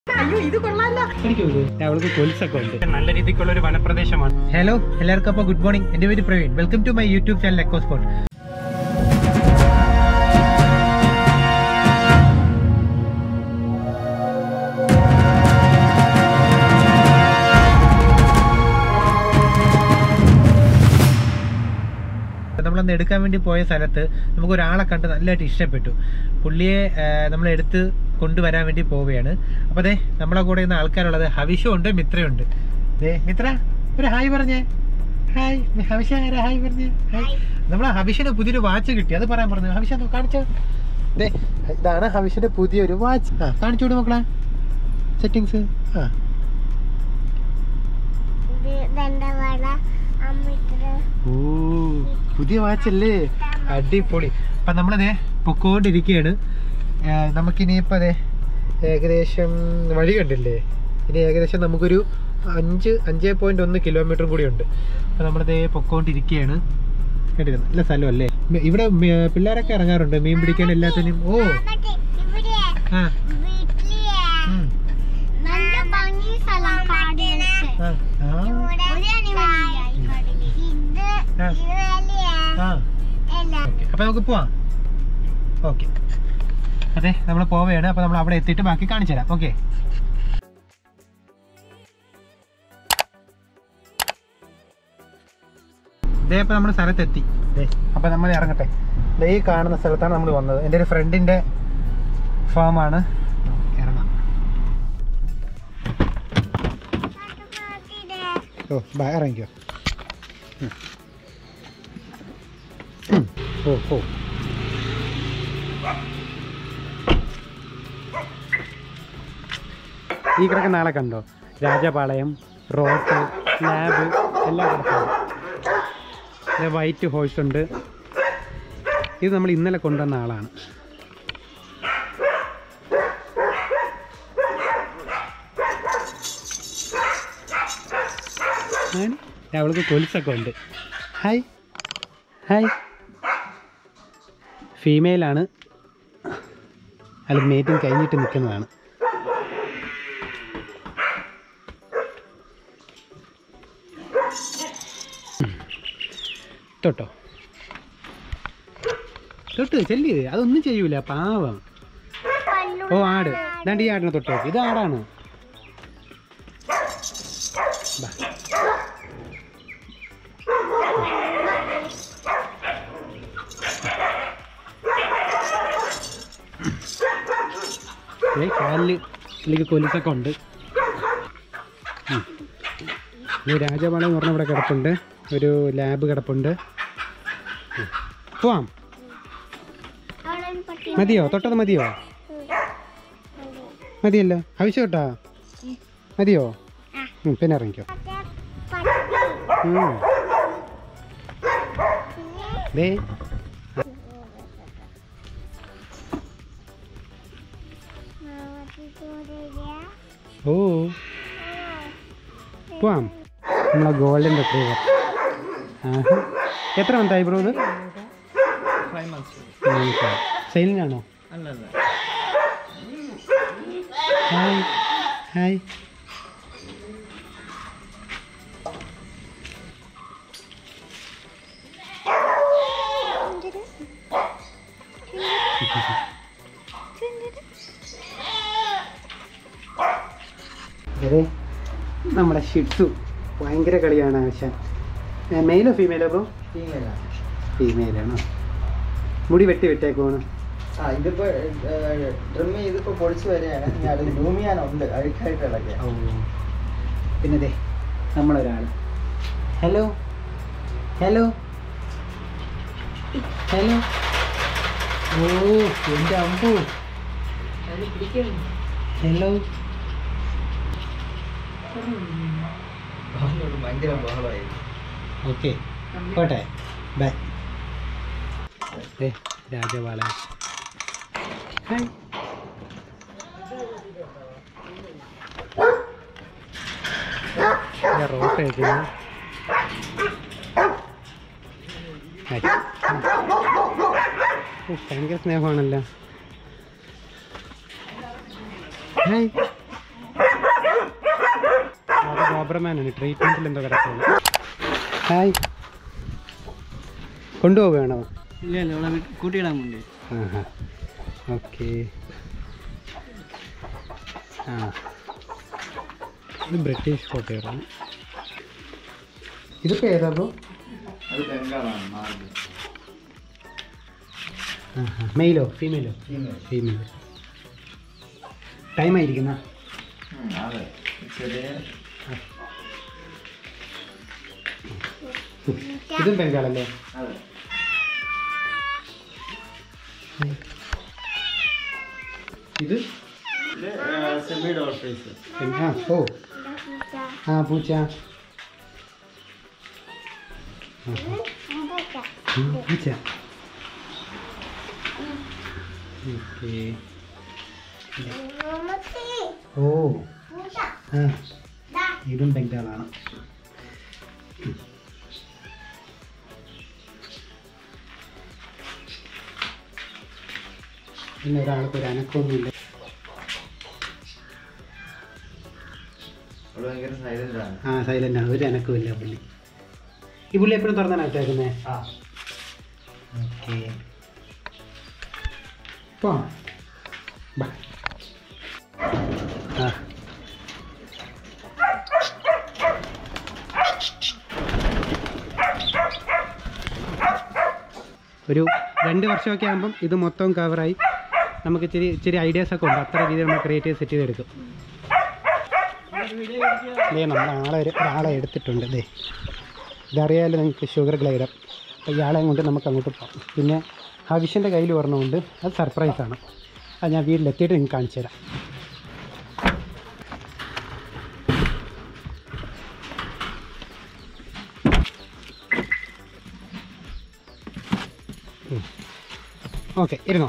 അയ്യോ ഇത് കൊള്ളാല്ല അവൾക്ക് കൊൽസൊക്കെ ഉണ്ട് നല്ല രീതിക്കുള്ള ഒരു വനപ്രദേശമാണ് ഹലോ എല്ലാവർക്കും അപ്പോൾ ഗുഡ് മോർണിംഗ് എൻ്റെ പേര് Praveen welcome to my YouTube channel echo spot നമ്മളന്ന് എടുക്കാൻ വേണ്ടി പോയ സ്ഥലത്ത് നമുക്ക് ഒരാളെ കണ്ട് നല്ലതായിട്ട് ഇഷ്ടപ്പെട്ടു പുള്ളിയെ നമ്മൾ എടുത്ത് കൊണ്ടുവരാൻ വേണ്ടി പോവുകയാണ് അപ്പോൾ അതെ നമ്മളെ കൂടെ ഇന്ന് ആൾക്കാരുള്ളത് ഹവിഷും ഉണ്ട് മിത്രയുണ്ട് ദേ മിത്ര ഒരു ഹായ് പറഞ്ഞേ ഹായ് ഹവിഷ ആരാ ഹായ് പറഞ്ഞേ ഹായ് നമ്മളെ ഹവിഷിന് പുതിയൊരു വാച്ച് കിട്ടി അത് പറയാൻ പറഞ്ഞു ഹവിഷ ഒന്ന് കാണിച്ചോ ദേ ഇതാണ് ഹവിഷിന്റെ പുതിയൊരു വാച്ച് ആ കാണിച്ചു വിടും മക്കളെ സെറ്റിങ്സ് ആ ഇത് ദണ്ഡവാള അമ്മിത്ര ഓ പുതിയ വാച്ചല്ലേ അടിപൊളി അപ്പൊ നമ്മളിതേ പൊക്കോണ്ടിരിക്കുകയാണ് ആ, നമുക്കിനിയിപ്പോ അതെ ഏകദേശം വഴി കണ്ടില്ലേ ഇനി ഏകദേശം നമുക്കൊരു അഞ്ച് അഞ്ച് പോയിന്റ് ഒന്ന് കിലോമീറ്റർ കൂടി ഉണ്ട് അപ്പൊ നമ്മളിതേ പൊക്കോണ്ടിരിക്കുകയാണ് കേട്ടില്ല നല്ല സ്ഥലമല്ലേ മ- ഇവിടെ മ- പിള്ളേരൊക്കെ ഇറങ്ങാറുണ്ട് മീൻ പിടിക്കാൻ എല്ലാത്തിനും ഓ മറ്റേ ഇവിടെ ആ വീട്ടിലെ ഉം, നല്ല ഭംഗി സ്ഥലം കാടിനൊക്കെ ആ, ആ, ഇവിടെ ഒരു അനിമലില്ല ഈ കാടില് ഇത് ആ. ഇവലിയ ആ എല്ലാം ഓക്കെ അപ്പൊ നമുക്ക് പോവാം ഓക്കെ അതെ നമ്മൾ പോവുകയാണ് അപ്പൊ നമ്മൾ അവിടെ എത്തിയിട്ട് ബാക്കി കാണിച്ചു തരാം ഓക്കെ ദേ അപ്പൊ നമ്മൾ സ്ഥലത്തെത്തി ദേ അപ്പൊ നമ്മൾ ഇറങ്ങട്ടെ ദേ ഈ കാണുന്ന സ്ഥലത്താണ് നമ്മൾ വന്നത് എൻ്റെ ഒരു ഫ്രണ്ടിന്റെ ഫാമാണ് ഇറങ്ങാം ഓ ബാ ഇറങ്ങിക്കോ ഉം. ഉം. ഓ ഓ ഈ കിടക്കുന്ന ആളെ കണ്ടോ രാജപാളയം റോട്ട് ലാബ് എല്ലാം കിടക്കുന്നു വൈറ്റ് ഹോഴ്സ് ഉണ്ട് ഇത് നമ്മൾ ഇന്നലെ കൊണ്ടുവന്ന ആളാണ് ആണ്. അവൾക്ക് കൊലുസൊക്കെ ഉണ്ട് ഹായ് ഹായ് ഫീമെയിലാണ് അല്ല മേറ്റിംഗ് കഴിഞ്ഞിട്ട് നിൽക്കുന്നതാണ് തൊട്ടോ തൊട്ട് ചെല്ലി അതൊന്നും ചെയ്യൂല പാവം ഓ ആട് ദാണ്ട് ഈ ആടിനെ തൊട്ടോ ഇത് ആടാണ് ബാ. ഏ കാലില് ഇതിലേക്ക് കൊലുസൊക്കെ ഉണ്ട് ഉം. ഇത് രാജപാളയം എന്ന് പറഞ്ഞ ഇവിടെ കിടപ്പുണ്ട് ഒരു ലാബ് കിടപ്പുണ്ട് ഉം. പോവാം അവിടെ ഒരു പട്ടി മതിയോ തൊട്ടത് മതിയോ മതിയല്ലോ ആവശ്യം കേട്ടാ മതിയോ ഉം, പിന്നെ ഇറങ്ങിക്കോ മറ്റേ പട്ടി ഉം. ദേ ഓ പോവാം നമ്മളെ ഗോൾഡൻ റിട്രീവർ ആഹാ എത്ര മന്തായി ബ്രോ ഇത് സെയിലിനാണോ ഹായ് ഹായ് അതെ നമ്മുടെ ഷിറ്റ്സു ഭയങ്കര കളിയാണ് ആശാൻ മെയിലോ ഫീമെയിലോ ബ്രോ ഫീമെയിലാണോ മുടി വെട്ടി വെട്ടേക്കുവാണ് ആ ഇതിപ്പോ ഡ്രിം ഇതിപ്പോ പൊളിച്ചു വരികയാണ് ഇനി അത് ഗ്രൂം ചെയ്യാനുണ്ട് അഴുക്കായിട്ട് ഇളക്കിയ ഓ പിന്നെ ദേ നമ്മളൊരാൾ ഹലോ ഹലോ ഹലോ ഓ എൻ്റെ അമ്പു ഹലോ ഭയങ്കര ബഹളമായി ഓക്കെ പോട്ടെ ബൈ ദേ രാജവാള ഹായ് റോട്ട് കഴിക്കുന്നു ഹായ്. ഓ, ഭയങ്കര സ്നേഹമാണല്ലോ ഹായ് ഡോബർമാനാണ് ട്രീറ്റ്മെൻറ്റിൽ എന്തോ കിടക്കുന്നത് ഹായ് കൊണ്ടുപോവുകയാണോ ഇല്ല ഇല്ല ഇവിടെ കൂട്ടിയിടാൻ വേണ്ടി ആഹാ ഓക്കെ ആ ഇത് ബ്രിട്ടീഷ് കോട്ടയാണ് ഇതിപ്പോൾ ഏതാ ബ്രോ അത് ബംഗാളാണ് മാർഗി ആഹാ മെയിലോ ഫീമെയിലോ ഫീമെയിൽ ടൈം ആയിരിക്കുന്ന അതെ ചെറിയ ഇതും ബംഗാളല്ലേ അതെ ഇത് ഇത് സെമി ഡോൾ ഫേസ് ആ ഓ ആ പൂച്ച ആഹാ. ഉം, പൂച്ച ഓക്കെ ഓ ആ ഇതും ബംഗാളാണ് പിന്നെ ഒരാൾക്ക് ഒരു അനക്കമൊന്നുമില്ല അവള് ഭയങ്കര സൈലന്റ് ആണ് ആ സൈലന്റ് ആണ് ഒരു അനക്കമില്ല പുള്ളി ഈ പുള്ളി എപ്പോഴും തുറന്നാണ് ഇട്ടേക്കുന്നത് ആ ഓക്കെ പോവാം ബാ ആ ഒരു രണ്ട് വർഷമൊക്കെ ആകുമ്പം ഇത് മൊത്തം കവറായി നമുക്ക് ഇച്ചിരി ഇച്ചിരി ഐഡിയാസ് ഒക്കെ ഉണ്ട് അത്ര രീതിയിൽ നമ്മൾ ക്രിയേറ്റ് ചെയ്ത് സെറ്റ് ചെയ്തെടുക്കും ദേ നമ്മൾ ആളെ ഒരു ഒരാളെ എടുത്തിട്ടുണ്ട് ദേ ഇതറിയാമല്ലോ നിങ്ങൾക്ക് ഷുഗർ ഗ്ലൈഡർ അപ്പോൾ ഇയാളെയും കൊണ്ട് നമുക്ക് അങ്ങോട്ട് പോകാം പിന്നെ ഹവിഷൻ്റെ കയ്യിൽ പറഞ്ഞുകൊണ്ട് അത് സർപ്രൈസാണ് അത് ഞാൻ വീട്ടിലെത്തിയിട്ട് നിങ്ങൾക്ക് കാണിച്ചു തരാം ഓക്കെ ഇരുന്നോ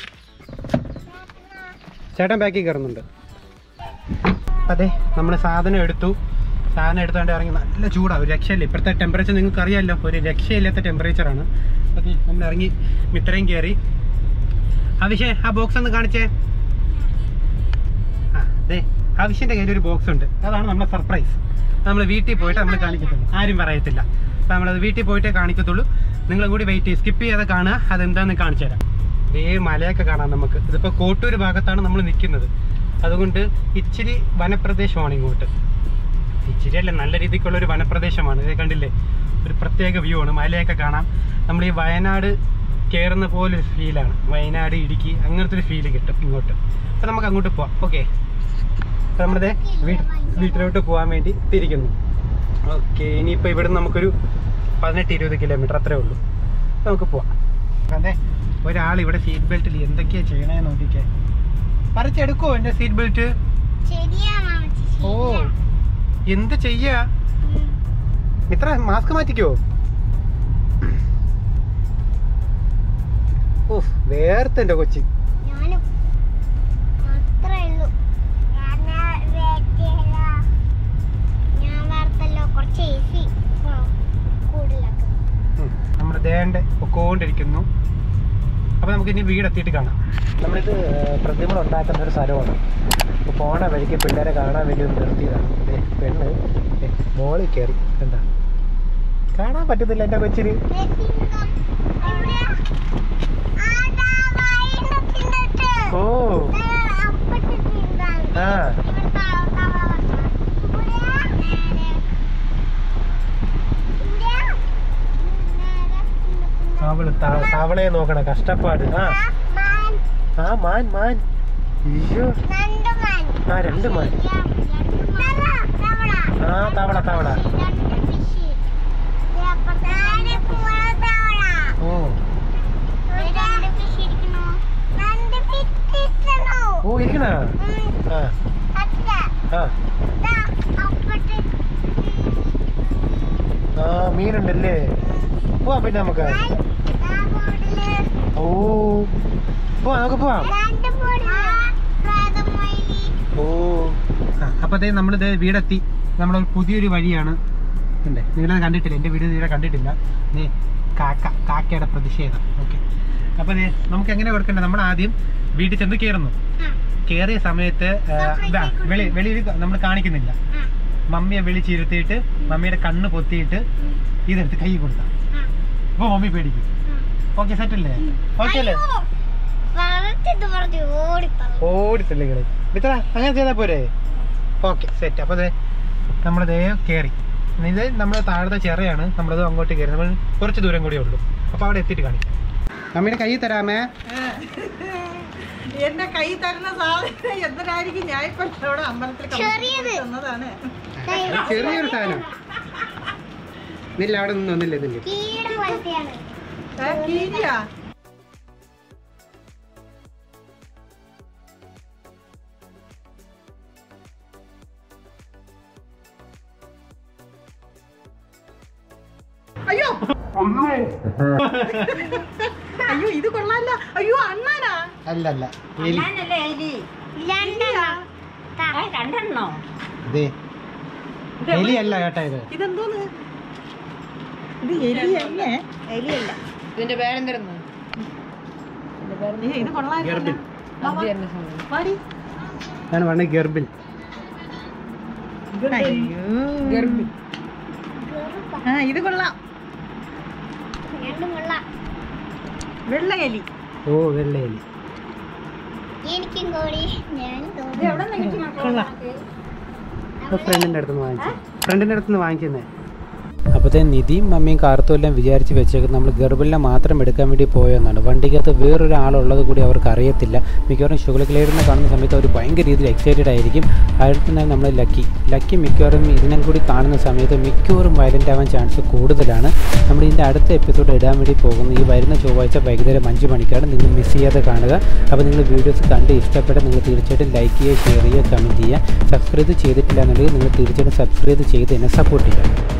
ചേട്ടൻ ബാക്കിൽ കയറുന്നുണ്ട് അതെ നമ്മൾ സാധനം എടുത്തു സാധനം എടുത്തുകൊണ്ട് ഇറങ്ങി നല്ല ചൂടാണ് ഒരു രക്ഷയില്ല ഇപ്പോഴത്തെ ടെമ്പറേച്ചർ നിങ്ങൾക്ക് അറിയാമല്ലോ ഒരു രക്ഷയില്ലാത്ത ടെമ്പറേച്ചറാണ് അതെ നമ്മൾ ഇറങ്ങി ഇത്രയും കയറി അഭിഷേ ആ ബോക്സ് ഒന്ന് കാണിച്ചേ ആ അതെ അഭിഷേൻ്റെ കയ്യിൽ ഒരു ബോക്സ് ഉണ്ട് അതാണ് നമ്മുടെ സർപ്രൈസ് നമ്മൾ വീട്ടിൽ പോയിട്ട് നമ്മൾ കാണിക്കത്തുള്ളൂ ആരും പറയത്തില്ല അപ്പോൾ നമ്മളത് വീട്ടിൽ പോയിട്ടേ കാണിക്കത്തുള്ളൂ നിങ്ങളും കൂടി വെയിറ്റ് ചെയ്ത് സ്കിപ്പ് ചെയ്യാതെ കാണുക അതെന്താണെന്ന് കാണിച്ചു തരാം ഇതേ മലയൊക്കെ കാണാം നമുക്ക് ഇതിപ്പോൾ കോട്ടൂർ ഭാഗത്താണ് നമ്മൾ നിൽക്കുന്നത് അതുകൊണ്ട് ഇച്ചിരി വനപ്രദേശമാണ് ഇങ്ങോട്ട് ഇച്ചിരി അല്ല നല്ല രീതിക്കുള്ള ഒരു വനപ്രദേശമാണ് ഇത് കണ്ടില്ലേ ഒരു പ്രത്യേക വ്യൂ ആണ് മലയൊക്കെ കാണാം നമ്മൾ ഈ വയനാട് കയറുന്ന പോലെ ഒരു ഫീലാണ് വയനാട് ഇടുക്കി അങ്ങനത്തെ ഒരു ഫീല് കിട്ടും ഇങ്ങോട്ട് അപ്പം നമുക്ക് അങ്ങോട്ട് പോവാം ഓക്കെ അപ്പം നമ്മളിത് വീ- വീട്ടിലോട്ട് പോകാൻ വേണ്ടി തിരിക്കുന്നു ഓക്കെ ഇനിയിപ്പോൾ ഇവിടുന്ന് നമുക്കൊരു പതിനെട്ട് ഇരുപത് കിലോമീറ്റർ അത്രേ ഉള്ളൂ അപ്പം നമുക്ക് പോവാം അതെ ഒരാൾ ഇവിടെ സീറ്റ് ബെൽറ്റിൽ എന്തൊക്കെയാ ചെയ്യണേ നോക്കിക്കേ പറിച്ചെടുക്കുമോ എൻ്റെ സീറ്റ് ബെൽറ്റ് ശരിയാ മാമച്ചി ഓ എന്ത് ചെയ്യാ ഇത്ര മാസ്ക് മാറ്റിക്കോ ഓഹ് വേർത്തെ കൊച്ചി ഞാനും അത്രേ ഉള്ളൂ ഞാൻ വേറ്റില്ല ഞാൻ വാർത്തല്ലോ കുറച്ച് എ സി കൂടുതലാക്കും നമ്മൾ ദേണ്ട പൊക്കോണ്ടിരിക്കുന്നു അപ്പോൾ നമുക്ക് ഇനി വീടെത്തിയിട്ട് കാണാം നമ്മളിത് പ്രതിമ ഉണ്ടാക്കുന്ന ഒരു സ്ഥലമാണ് അപ്പോൾ പോണ വഴിക്ക് പിള്ളേരെ കാണാൻ വേണ്ടി ഒന്ന് നിർത്തിയതാണ് ദേ, പെണ്ണ് ദേ, മോളിൽ കയറി എന്താ കാണാൻ പറ്റുന്നില്ല എൻ്റെ കൊച്ചിന് ഓ ആ അവള് ത- തവളയെ നോക്കണ കഷ്ടപ്പാട് ആ ആ മാൻ മാൻ അയ്യോ ആ രണ്ട് മാൻ ആ തവള തവള ഓ ഓ ഇരിക്കണ ആ ആ ആ മീനുണ്ടല്ലേ പോവാ പിന്നെ നമുക്ക് ഓ പോവാ നമുക്ക് പോവാം ഓ അപ്പൊ അതെ നമ്മളിത് വീടെത്തി നമ്മളൊരു പുതിയൊരു വഴിയാണ് ഉണ്ട് നിങ്ങളത് കണ്ടിട്ടില്ല എൻ്റെ വീട് തീരെ കണ്ടിട്ടില്ല ദേ കാക്ക കാക്കയുടെ പ്രതിഷേധം ഓക്കെ അപ്പൊ ദേ നമുക്ക് എങ്ങനെ കൊടുക്കണ്ടേ നമ്മൾ ആദ്യം വീട്ടിൽ ചെന്ന് കയറുന്നു കയറിയ സമയത്ത് ആ, ഇതാ, വെളി വെളിയിൽ നമ്മൾ കാണിക്കുന്നില്ല മമ്മിയെ വിളിച്ചിരുത്തിയിട്ട് മമ്മിയുടെ കണ്ണ് പൊത്തിയിട്ട് ഇതെടുത്ത് കൈ കൊടുത്ത അപ്പൊ മമ്മി പേടിക്കും ഓക്കെ സെറ്റ് അല്ലേ ഓക്കെ അല്ലേ പറഞ്ഞിട്ട് പറഞ്ഞു ഓടിപ്പറ ഓടിത്തല്ലേ ഇങ്ങള് മിത്ര അങ്ങനെ ചെയ്താൽ പോരെ ഓക്കെ സെറ്റ് അപ്പോൾ അതെ നമ്മളിതേ കയറി ഇത് നമ്മുടെ താഴത്തെ ചെറയാണ് നമ്മളത് അങ്ങോട്ട് കയറി നമ്മൾ കുറച്ച് ദൂരം കൂടിയേ ഉള്ളൂ അപ്പോൾ അവിടെ എത്തിയിട്ട് കാണിക്കാം മമ്മിയുടെ കൈ തരാമേ എന്റെ കൈ തരുന്ന സാധനം എന്തിനായിരിക്കും ഞാൻ ഇപ്പൊ ഇവിടെ അമ്പലത്തിൽ ചെറിയത്. തന്നതാണ് ചെറിയൊരു സാധനം നില്ല അവിടെ നിന്ന് ഒന്നില്ല നില്ല കീട പോലത്തെയാണ് ഏ, കീരിയാ അയ്യോ അയ്യോ ഇത് കൊള്ളാല്ല അയ്യോ അണ്ണാനാ അല്ല അല്ല എലി രണ്ടെണ്ണം രണ്ടെണ്ണോ ഇതേ എലി അല്ല കേട്ടാ ഇത് ഇതെന്തോന്ന് ഇത് എലിയല്ലേ എലിയല്ല ഇതിന്റെ പേരെന്തായിരുന്നു ഏ, ഇത് കൊള്ളാല്ല ഗർഭിൽ വാടി ഞാൻ വണ്ണ ഗർഭിൽ അയ്യോ ആ ഇത് കൊള്ളാം രണ്ടും കൊള്ളാം വെള്ള എലി ഓ വെള്ള എലി എനിക്കും കോടി ഞാനും കോടി കൊള്ളാം ഫ്രണ്ടിൻ്റെ അടുത്തുനിന്ന് വാങ്ങിച്ചു ഫ്രണ്ടിൻ്റെ അടുത്തുനിന്ന് വാങ്ങിക്കുന്നേ അപ്പോഴത്തെ നിധിയും മമ്മിയും കാർത്തും എല്ലാം വിചാരിച്ച് വെച്ചേക്കുന്നത് നമ്മൾ ഗർഭിലിനെ മാത്രം എടുക്കാൻ വേണ്ടി പോയെന്നാണ് വണ്ടിക്കകത്ത് വേറൊരാളുള്ളത് കൂടി അവർക്ക് അറിയത്തില്ല മിക്കവാറും ഷുഗർ ക്ലിയറിനെ കാണുന്ന സമയത്ത് അവർ ഭയങ്കര രീതിയിൽ എക്സൈറ്റഡ് ആയിരിക്കും അതിൽ നമ്മൾ ലക്കി ലക്കി മിക്കവാറും ഇതിനും കൂടി കാണുന്ന സമയത്ത് മിക്കവാറും വയലൻ്റ് ആവാൻ ചാൻസ് കൂടുതലാണ് നമ്മൾ ഇതിൻ്റെ അടുത്ത എപ്പിസോഡ് ഇടാൻ വേണ്ടി പോകുന്നത് ഈ വരുന്ന ചൊവ്വാഴ്ച വൈകുന്നേരം അഞ്ച് മണിക്കാണ് നിങ്ങൾ മിസ് ചെയ്യാതെ കാണുക അപ്പോൾ നിങ്ങൾ വീഡിയോസ് കണ്ട് ഇഷ്ടപ്പെട്ട നിങ്ങൾ തീർച്ചയായിട്ടും ലൈക്ക് ചെയ്യുക ഷെയർ ചെയ്യുക കമൻറ്റ് ചെയ്യുക സബ്സ്ക്രൈബ് ചെയ്തിട്ടില്ല എന്നുണ്ടെങ്കിൽ നിങ്ങൾ തീർച്ചയായിട്ടും സബ്സ്ക്രൈബ് ചെയ്ത് എന്നെ സപ്പോർട്ട് ചെയ്യുക